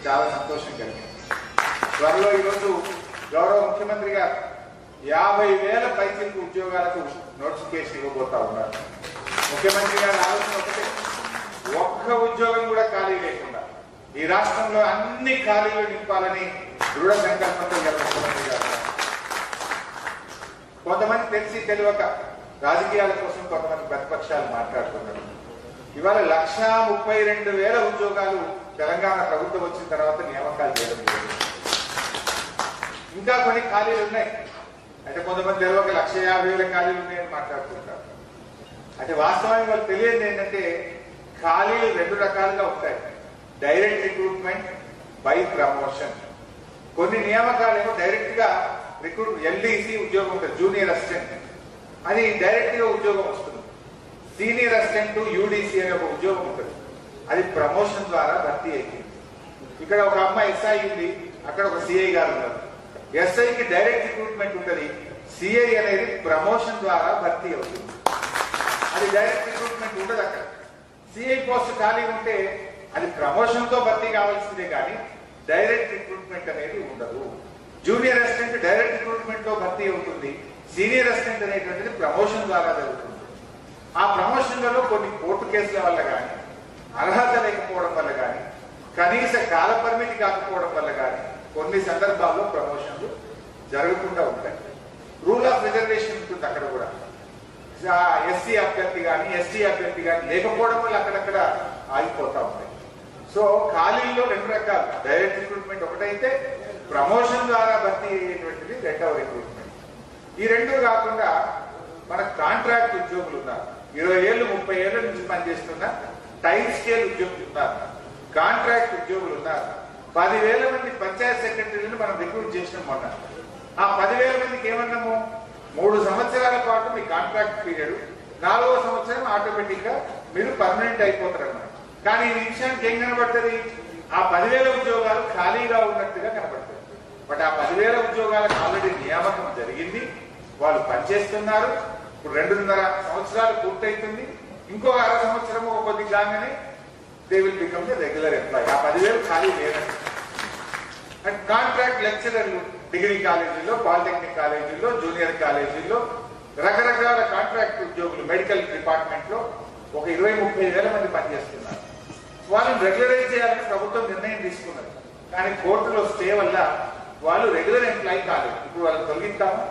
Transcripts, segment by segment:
చాలా సంతోషం కలిగింది త్వరలో ఈరోజు గౌరవ ముఖ్యమంత్రి గారు యాభై వేల పైచిలకు ఉద్యోగాలకు నోటిఫికేషన్ ఇవ్వబోతా ఉన్నారు ముఖ్యమంత్రి గారి ఆలోచన ఒకటే ఒక్క ఉద్యోగం కూడా ఖాళీ లేకుండా ఈ రాష్ట్రంలో అన్ని ఖాళీలు నింపాలని దృఢ సంకల్పంతో ఇవాళ ముఖ్యమంత్రి గారు ఉన్నారు. కొంతమంది తెలిసి తెలియక రాజకీయాల కోసం కొంతమంది ప్రతిపక్షాలు మాట్లాడుతున్నారు ఇవాళ లక్షా ముప్పై రెండు వేల ఉద్యోగాలు తెలంగాణ ప్రభుత్వం వచ్చిన తర్వాత నియామకాలు చేయడం లేదు ఇంకా కొన్ని ఖాళీలు ఉన్నాయి అంటే కొంతమంది తెలియక లక్ష యాభై వేల ఖాళీలు ఉన్నాయని మాట్లాడుతుంటారు అంటే వాస్తవానికి వాళ్ళు తెలియదు ఏంటంటే ఖాళీలు రెండు రకాలుగా ఉంటాయి డైరెక్ట్ రిక్రూట్మెంట్ బై ప్రమోషన్ కొన్ని నియామకాలు ఏమో డైరెక్ట్ గా రిక్రూట్ ఎల్డీసీ ఉద్యోగం ఉంటుంది జూనియర్ అసిస్టెంట్ అది డైరెక్ట్ గా ఉద్యోగం వస్తుంది సీనియర్ అసిస్టెంట్ యూడీసీ అనే ఒక ఉద్యోగం ఉంటుంది అది ప్రమోషన్ ద్వారా భర్తీ అయింది ఇక్కడ ఒక అమ్మాయి ఎస్ఐ ఉంది అక్కడ ఒక సిఐ గారు ఉన్నారు ఎస్ఐకి డైరెక్ట్ రిక్రూట్మెంట్ ఉంటుంది సిఐ అనేది ప్రమోషన్ ద్వారా భర్తీ అవుతుంది అది డైరెక్ట్ రిక్రూట్మెంట్ ఉండదు అక్కడ సిఐ పోస్ట్ ఖాళీ ఉంటే అది ప్రమోషన్ తో భర్తీ కావాల్సిందే కానీ డైరెక్ట్ రిక్రూట్మెంట్ అనేది ఉండదు జూనియర్ అసిస్టెంట్ డైరెక్ట్ రిక్రూట్మెంట్ లో భర్తీ అవుతుంది సీనియర్ అసిస్టెంట్ అనేటువంటిది ప్రమోషన్ ద్వారా జరుగుతుంది ఆ ప్రమోషన్లలో కొన్ని కోర్టు కేసుల వల్ల కానీ అర్హత లేకపోవడం వల్ల కానీ కనీస కాల పరిమితి కాకపోవడం వల్ల కానీ కొన్ని సందర్భాల్లో ప్రమోషన్లు జరగకుండా ఉంటాయి రూల్ ఆఫ్ రిజర్వేషన్ ఉంటుంది అక్కడ కూడా ఎస్సీ అభ్యర్థి కానీ ఎస్టీ అభ్యర్థి కానీ లేకపోవడం వల్ల అక్కడక్కడ ఆగిపోతా ఉంటాయి సో ఖాళీల్లో రెండు రకాలు డైరెక్ట్ రిక్రూట్మెంట్ ఒకటైతే ప్రమోషన్ ద్వారా భర్తీ అయ్యేటువంటిది రెండవ రిక్రూట్మెంట్ ఈ రెండు కాకుండా మన కాంట్రాక్ట్ ఉద్యోగులు ఉన్నారు ఇరవై ఏళ్ళు ముప్పై ఏళ్ళ నుంచి పనిచేస్తున్న టైం స్కేల్ ఉద్యోగులు ఉన్నారు కాంట్రాక్ట్ ఉద్యోగులు ఉన్నారు పదివేల మంది పంచాయత్ సెక్రటరీలను మనం రిక్రూట్ చేసినాం మొన్న ఆ పదివేల మందికి ఏమన్నాము మూడు సంవత్సరాల పాటు మీ కాంట్రాక్ట్ పీరియడ్ నాలుగో సంవత్సరం ఆటోమేటిక్ గా మీరు పర్మనెంట్ అయిపోతారు అన్నమాట కానీ ఈ నిమిషానికి ఏం కనబడుతుంది ఆ పదివేల ఉద్యోగాలు ఖాళీగా ఉన్నట్టుగా కనబడుతుంది బట్ ఆ పదివేల ఉద్యోగాలకు ఆల్రెడీ నియామకం జరిగింది వాళ్ళు పనిచేస్తున్నారు ఇప్పుడు రెండున్నర సంవత్సరాలు పూర్తయితుంది ఇంకో అర సంవత్సరం కొద్ది కాగానే they will become the regular employee ఆ పదివేలు ఖాళీ లేదండి అండ్ కాంట్రాక్ట్ లెక్చరర్లు డిగ్రీ కాలేజీల్లో పాలిటెక్నిక్ కాలేజీల్లో జూనియర్ కాలేజీల్లో రకరకాల కాంట్రాక్ట్ ఉద్యోగులు మెడికల్ డిపార్ట్మెంట్ లో ఒక ఇరవై ముప్పై వేల మంది పనిచేస్తున్నారు వాళ్ళని రెగ్యులరైజ్ చేయాలని ప్రభుత్వం నిర్ణయం తీసుకున్నది కానీ కోర్టులో స్టే వల్ల వాళ్ళు రెగ్యులర్ ఎంప్లాయీ కాలేదు ఇప్పుడు వాళ్ళని తొలగిస్తాము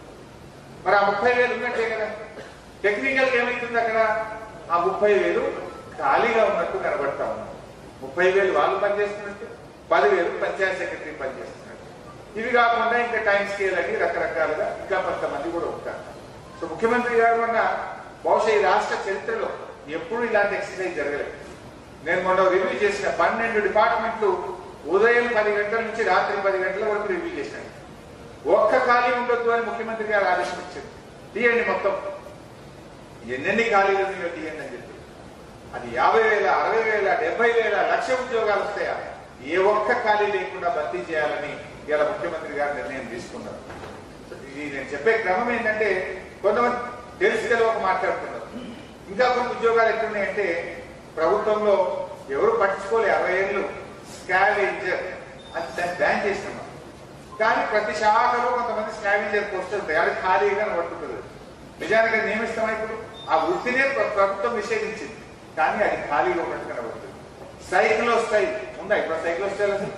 మరి ఆ ముప్పై వేలు ఉన్నట్టే కదా టెక్నికల్ ఏమైతుంది అక్కడ ఆ ముప్పై వేలు ఖాళీగా ఉన్నట్టు కనబడతా ఉన్నాం ముప్పై వేలు వాళ్ళు పనిచేస్తున్నట్టు పదివేలు పంచాయత్ సెక్రటరీ పనిచేస్తున్నట్టు ఇవి కాకుండా ఇంకా టైం స్కేల్ అని రకరకాలుగా ఇంకా కొంతమంది కూడా ఉంటారు సో ముఖ్యమంత్రి గారు మొన్న బహుశా ఈ రాష్ట్ర చరిత్రలో ఎప్పుడూ ఇలాంటి ఎక్సర్సైజ్ జరగలేదు నేను మొన్న రివ్యూ చేసిన పన్నెండు డిపార్ట్మెంట్లు ఉదయం పది గంటల నుంచి రాత్రి పది గంటల వరకు రివ్యూ చేశాను ఒక్క ఖాళీ ఉండొద్దు అని ముఖ్యమంత్రి గారు ఆదేశం ఇచ్చింది తీయండి మొత్తం ఎన్నెన్ని ఖాళీలు ఉన్నాయో తీయండి అని చెప్పి అది యాభై వేల అరవై వేల డెబ్బై వేల లక్ష ఉద్యోగాలు వస్తాయా ఏ ఒక్క ఖాళీ లేకుండా భర్తీ చేయాలని ఇలా ముఖ్యమంత్రి గారు నిర్ణయం తీసుకున్నారు సో ఇది నేను చెప్పే క్రమం ఏంటంటే కొంతమంది తెలిసి తెలియక మాట్లాడుతున్నారు ఇంకా కొన్ని ఉద్యోగాలు ఎట్లున్నాయంటే ప్రభుత్వంలో ఎవరు పట్టించుకోలే అరవై ఏళ్ళు స్కావెంజర్ అది దాన్ని బ్యాన్ చేసినాం మనం. కానీ ప్రతి శాఖలో కొంతమంది స్కావెంజర్ పోస్టులు ఉంటాయి అది ఖాళీగా పట్టుకుంటుంది నిజానికి అది నియమిస్తామా ఇప్పుడు ఆ వృత్తినే ప్ర- ప్రభుత్వం నిషేధించింది కానీ అది ఖాళీగా ఉన్నట్టు కనబడుతుంది సైకిల్ వస్తాయి ఉందా ఇప్పుడు సైకిల్ వస్తాయి అసలు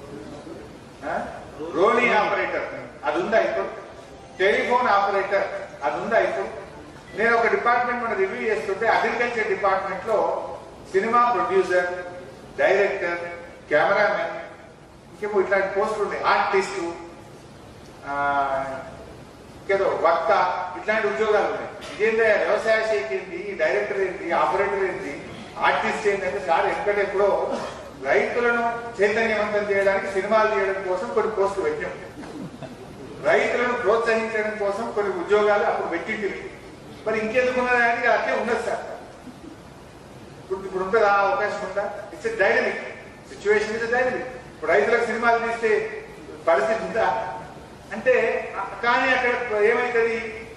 ఆ? రోనీ ఆపరేటర్ అది ఉందా ఇప్పుడు టెలిఫోన్ ఆపరేటర్ అది ఉందా ఇప్పుడు నేను ఒక డిపార్ట్మెంట్ మన రివ్యూ చేస్తుంటే అగ్రికల్చర్ డిపార్ట్మెంట్ లో సినిమా ప్రొడ్యూసర్ డైరెక్టర్ కెమెరామెన్ ఇంకేమో ఇట్లాంటి పోస్టులు ఉన్నాయి ఆర్టిస్టు ఆ, ఇంకేదో వక్త ఇట్లాంటి ఉద్యోగాలు ఉన్నాయి ఇదేంటే వ్యవసాయ శాఖ ఏంటి ఈ డైరెక్టర్ ఏంటి ఆపరేటర్ ఏంటి ఆర్టిస్ట్ ఏంటంటే సార్ ఎక్కడెప్పుడో రైతులను చైతన్యవంతం చేయడానికి సినిమాలు చేయడం కోసం కొన్ని పోస్టులు పెట్టాం రైతులను ప్రోత్సహించడం కోసం కొన్ని ఉద్యోగాలు అప్పుడు పెట్టింది మరి ఇంకెందుకున్నదా అని అట్లే ఉండదు సార్ ఇప్పుడు ఇప్పుడు ఉంటుందా అవకాశం ఉందా it's dynamic situation is dynamic ఇప్పుడు రైతులకు సినిమాలు తీస్తే పరిస్థితి ఉందా అంటే ఆ- కానీ అక్కడ ఏమైతుంది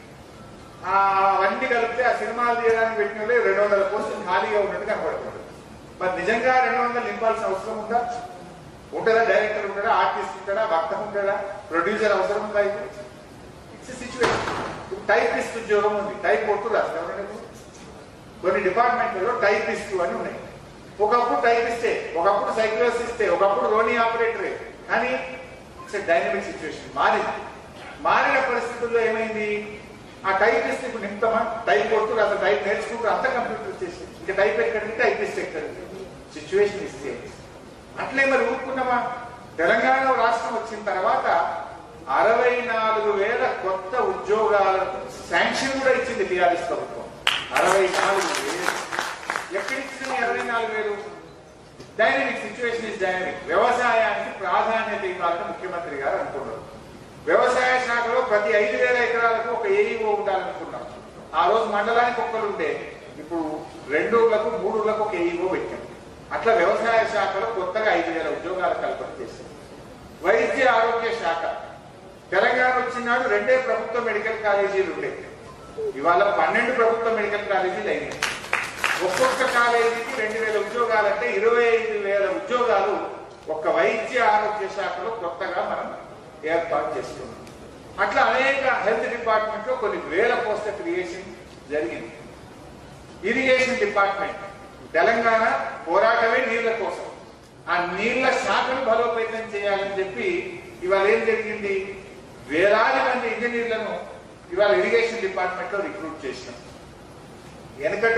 ఆ అవన్నీ కలిపితే ఆ సినిమాలు తీయడానికి పెట్టిన వాళ్ళే రెండు వందల పోస్టులు ఖాళీగా ఉన్నట్టు కనబడుతుంది మరి నిజంగా రెండు వందలు నింపాల్సిన అవసరం ఉందా ఉంటుందా డైరెక్టర్ ఉంటాడా ఆర్టిస్ట్ ఉంటాడా భక్త ఉంటాడా ప్రొడ్యూసర్ అవసరం ఉందా ఇది ఇట్స్ సిచ్యువేషన్ టైపిస్ట్ ఉద్యోగం ఉంది టైప్ కొట్టు రాస్తారు కొన్ని డిపార్ట్మెంట్లలో టైపిస్ట్ అని ఉన్నాయి ఒకప్పుడు టైపిస్టే ఒకప్పుడు సైక్లోసిస్టే ఒకప్పుడు రోనీ ఆపరేటరే కానీ ఇట్స్ డైనమిక్ సిచ్యువేషన్ మారింది మారిన పరిస్థితుల్లో ఏమైంది ఆ టైపిస్ట్ ఇప్పుడు నింపుతామా టైప్ కొడుతూ అసలు టైప్ నేర్చుకుంటూ అంత కంప్యూటర్ వచ్చేసి ఇంకా టైప్ ఎక్కడికి టైపిస్ట్ ఎక్కడికి సిచ్యువేషన్ ఇస్తే అట్లే మరి ఊరుకున్నామా తెలంగాణ రాష్ట్రం వచ్చిన తర్వాత అరవై నాలుగు వేల కొత్త ఉద్యోగాలకు శాంక్షన్ కూడా ఇచ్చింది టీఆర్ఎస్ ప్రభుత్వం అరవై నాలుగు వేలు ఎక్కడిచ్చింది అరవై నాలుగు వేలు డైనమిక్ సిచ్యువేషన్ ఇస్ డైనమిక్ వ్యవసాయానికి ప్రాధాన్యత ఇవ్వాలని ముఖ్యమంత్రి గారు అనుకున్నారు వ్యవసాయ శాఖలో ప్రతి ఐదు వేల ఎకరాలకు ఒక ఏఈఓ ఉండాలనుకున్నాం ఆ రోజు మండలానికి ఒక్కరు ఉండే ఇప్పుడు రెండు ఊర్లకు మూడు ఊర్లకు ఒక ఏఈఓ పెట్టాం అట్లా వ్యవసాయ శాఖలో కొత్తగా ఐదు వేల ఉద్యోగాలు కల్పన చేశాం వైద్య ఆరోగ్య శాఖ తెలంగాణ వచ్చినాడు రెండే ప్రభుత్వ మెడికల్ కాలేజీలు ఉండేవి ఇవాళ పన్నెండు ప్రభుత్వ మెడికల్ కాలేజీలు అయినాయి ఒక్కొక్క కాలేజీకి రెండు వేల ఉద్యోగాలు అంటే ఇరవై ఐదు వేల ఉద్యోగాలు ఒక వైద్య ఆరోగ్య శాఖలో కొత్తగా మనం ఏర్పాటు చేస్తున్నాం అట్లా అనేక హెల్త్ డిపార్ట్మెంట్ లో కొన్ని వేల పోస్టుల క్రియేషన్ జరిగింది ఇరిగేషన్ డిపార్ట్మెంట్ తెలంగాణ పోరాటమే నీళ్ల కోసం ఆ నీళ్ల శాఖను బలోపేతం చేయాలని చెప్పి ఇవాళ ఏం జరిగింది వేలాది మంది ఇంజనీర్లను ఇవాళ ఇరిగేషన్ డిపార్ట్మెంట్ లో రిక్రూట్ చేసినాం వెనకట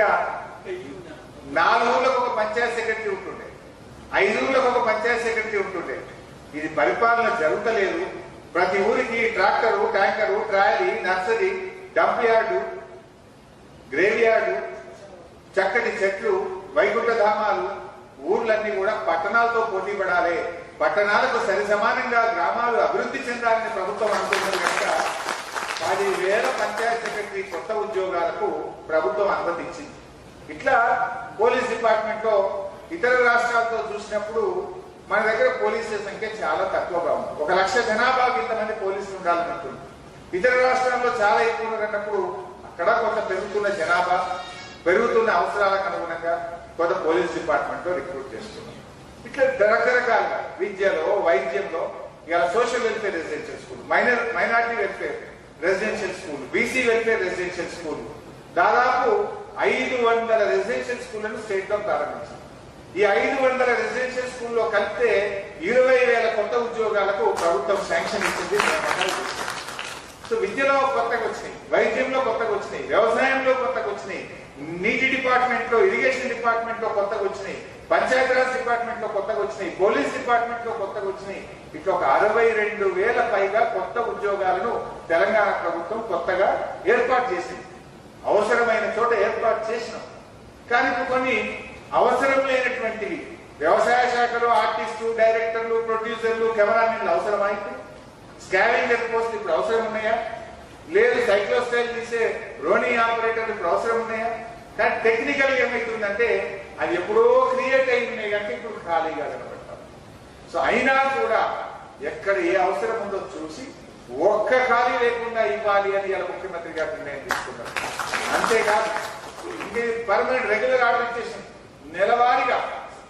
నాలుగు ఊళ్ళకు ఒక పంచాయత్ సెక్రటరీ ఉంటుండే ఐదు ఊళ్ళకు ఒక పంచాయత్ సెక్రటరీ ఉంటుండే ఇది పరిపాలన జరుగుతలేదు ప్రతి ఊరికి tractor tanker trolley nursery dump yard graveyard చక్కటి చెట్లు వైకుంఠ ధామాలు ఊర్లన్నీ కూడా పట్టణాలతో పోటీ పడాలి పట్టణాలకు సరి సమానంగా గ్రామాలు అభివృద్ధి చెందాలని ప్రభుత్వం అనుకుంటుంది కనుక పదివేల పంచాయత్ సెక్రటరీ కొత్త ఉద్యోగాలకు ప్రభుత్వం అనుమతించింది ఇట్లా పోలీస్ డిపార్ట్మెంట్ లో ఇతర రాష్ట్రాలతో చూసినప్పుడు మన దగ్గర పోలీసుల సంఖ్య చాలా తక్కువగా ఉంది ఒక లక్ష జనాభాకి ఇంతమంది పోలీసులు ఉండాలని ఉంటుంది ఇతర రాష్ట్రాల్లో చాలా ఎక్కువ ఉన్నప్పుడు అక్కడ కొంత పెరుగుతున్న జనాభా పెరుగుతున్న అవసరాలకు అనుగుణంగా కొంత పోలీస్ డిపార్ట్మెంట్ లో రిక్రూట్ చేస్తున్నాం ఇట్లా రకరకాలుగా విద్యలో వైద్యంలో ఇలా social welfare residential school minor minority welfare residential school BC welfare residential school దాదాపు ఐదు వందల రెసిడెన్షియల్ స్కూళ్లను స్టేట్ లో ప్రారంభించాం ఈ ఐదు వందల రెసిడెన్షియల్ స్కూల్లో కలిపితే ఇరవై వేల కొత్త ఉద్యోగాలకు ప్రభుత్వం శాంక్షన్ ఇచ్చింది నియామకాలు చేసింది. సో విద్యలో కొత్తగా వచ్చినాయి వైద్యంలో కొత్తగా వచ్చినాయి వ్యవసాయంలో కొత్తగా వచ్చినాయి నీటి డిపార్ట్మెంట్ లో ఇరిగేషన్ డిపార్ట్మెంట్ లో కొత్తగా వచ్చినాయి పంచాయతీరాజ్ డిపార్ట్మెంట్ లో కొత్తగా వచ్చినాయి పోలీస్ డిపార్ట్మెంట్ లో కొత్తగా వచ్చినాయి ఇట్లా ఒక అరవై రెండు వేల పైగా కొత్త ఉద్యోగాలను తెలంగాణ ప్రభుత్వం కొత్తగా ఏర్పాటు చేసింది అవసరమైన చోట ఏర్పాటు చేసినాం కానీ ఇప్పుడు కొన్ని అవసరం లేనటువంటివి వ్యవసాయ శాఖలో ఆర్టిస్టు డైరెక్టర్లు ప్రొడ్యూసర్లు కెమెరామెన్లు అవసరమా ఇప్పుడు స్కావింజర్ పోస్ట్ ఇప్పుడు అవసరం ఉన్నాయా లేదు సైక్లోస్టైల్ తీసే రోనీ ఆపరేటర్ ఇప్పుడు అవసరం ఉన్నాయా కానీ టెక్నికల్ ఏమైతుందంటే అది ఎప్పుడో క్రియేట్ అయి ఉన్నాయి కనుక ఇప్పుడు ఖాళీగా కనబడతాం సో అయినా కూడా ఎక్కడ ఏ అవసరం ఉందో చూసి ఒక్క ఖాళీ లేకుండా ఇవ్వాలి అని ఇలా ముఖ్యమంత్రి గారు నిర్ణయం తీసుకున్నారు అంతేకాదు ఇది పర్మనెంట్ రెగ్యులర్ ఆర్డర్ నెలవారీగా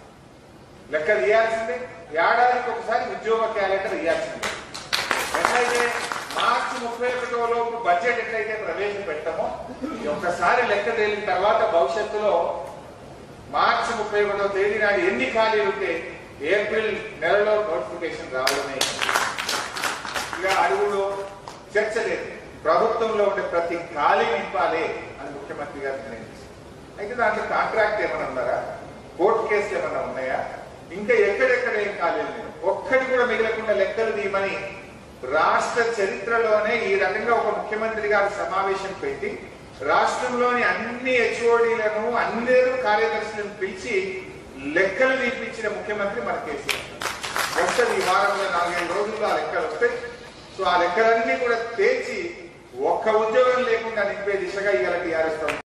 లెక్క తీయాల్సిందే ఏడాదికి ఒకసారి ఉద్యోగ క్యాలెండర్ ఇవ్వాల్సిందే ఎట్లయితే మార్చి ముప్పై ఒకటో లోపు బడ్జెట్ ఎట్లయితే ప్రవేశపెట్టామో ఈ ఒక్కసారి లెక్క తేలిన తర్వాత భవిష్యత్తులో మార్చి ముప్పై ఒకటో తేదీ నాడు ఎన్ని ఖాళీలు ఉంటే ఏప్రిల్ నెలలో నోటిఫికేషన్ రావడమే ఇక అడుగులో చర్చ లేదు ప్రభుత్వంలో ఉండే ప్రతి ఖాళీ నింపాలి అని ముఖ్యమంత్రి గారు నిర్ణయించారు అయితే దాంట్లో కాంట్రాక్ట్ ఏమైనా ఉన్నారా కోర్టు కేసులు ఏమైనా ఉన్నాయా ఇంకా ఎక్కడెక్కడ ఏం ఖాళీలు లేవు ఒక్కటి కూడా మిగలకుండా లెక్కలు తీయమని రాష్ట్ర చరిత్రలోనే ఈ రకంగా ఒక ముఖ్యమంత్రి గారు సమావేశం పెట్టి రాష్ట్రంలోని అన్ని హెచ్ఓడీలను అందరూ కార్యదర్శులను పిలిచి లెక్కలు తీపించిన ముఖ్యమంత్రి మన కేసీఆర్ వస్తుంది ఈ వారంలో నాలుగైదు రోజుల్లో ఆ లెక్కలు వస్తాయి సో ఆ లెక్కలన్నీ కూడా తేల్చి ఒక్క ఉద్యోగం లేకుండా నింపే దిశగా ఇవాళ టీఆర్ఎస్ ప్రభుత్వం